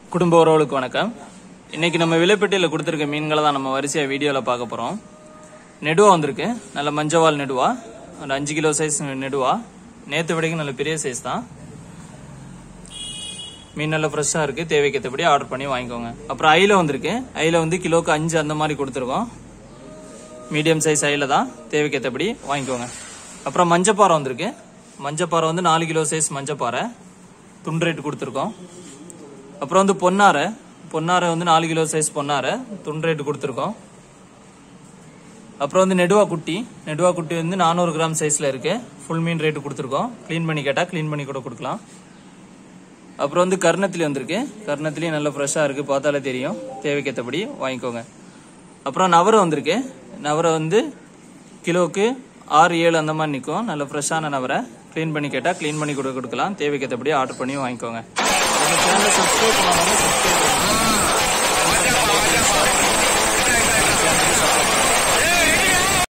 குடும்ப உறவுகளுக்கு வணக்கம் இன்னைக்கு நம்ம விலைப்பட்டியலில் கொடுத்துருக்க மீன்களை தான் நம்ம வரிசையாக வீடியோவில் பார்க்க போகிறோம் நெடுவா வந்திருக்கு நல்ல மஞ்சவால் நெடுவா ஒரு அஞ்சு கிலோ சைஸ் நெடுவா நேற்று விடைக்கு நல்ல பெரிய சைஸ் தான் மீன் நல்லா ஃப்ரெஷ்ஷாக இருக்குது தேவைக்கேற்றபடி ஆர்டர் பண்ணி வாங்கிக்கோங்க அப்புறம் ஐல வந்திருக்கு ஐல வந்து கிலோக்கு அஞ்சு அந்த மாதிரி கொடுத்துருக்கோம் மீடியம் சைஸ் ஐல தான் தேவைக்கேற்றபடி வாங்கிக்கோங்க அப்புறம் மஞ்சப்பாறை வந்திருக்கு மஞ்சப்பாறை வந்து நாலு கிலோ சைஸ் மஞ்சப்பாறை துண்டு ரேட்டு கொடுத்துருக்கோம் அப்புறம் வந்து பொன்னாரை பொன்னாரை வந்து நாலு கிலோ சைஸ் பொன்னாரை துண்டு ரேட்டு கொடுத்துருக்கோம் அப்புறம் வந்து நெடுவா குட்டி நெடுவா குட்டி வந்து நானூறு கிராம் சைஸில் இருக்கு ஃபுல் மீன் ரேட்டு கொடுத்துருக்கோம் க்ளீன் பண்ணி கேட்டால் க்ளீன் பண்ணி கூட கொடுக்கலாம் அப்புறம் வந்து கர்ணத்திலி வந்திருக்கு கர்ணத்திலையும் நல்ல ஃப்ரெஷ்ஷாக இருக்குது பார்த்தாலே தெரியும் தேவைக்கேற்றபடி வாங்கிக்கோங்க அப்புறம் நவரை வந்திருக்கு நவரை வந்து கிலோவுக்கு ஆறு ஏழு அந்த மாதிரி நிற்கும் நல்ல ஃப்ரெஷ்ஷான நவரை க்ளீன் பண்ணி கேட்டால் க்ளீன் பண்ணி கூட கொடுக்கலாம் தேவைக்கேற்றபடி ஆர்டர் பண்ணி வாங்கிக்கோங்க நம்ம சேனலை சப்ஸ்கிரைப் பண்ணாமல் சப்ஸ்கிரைப்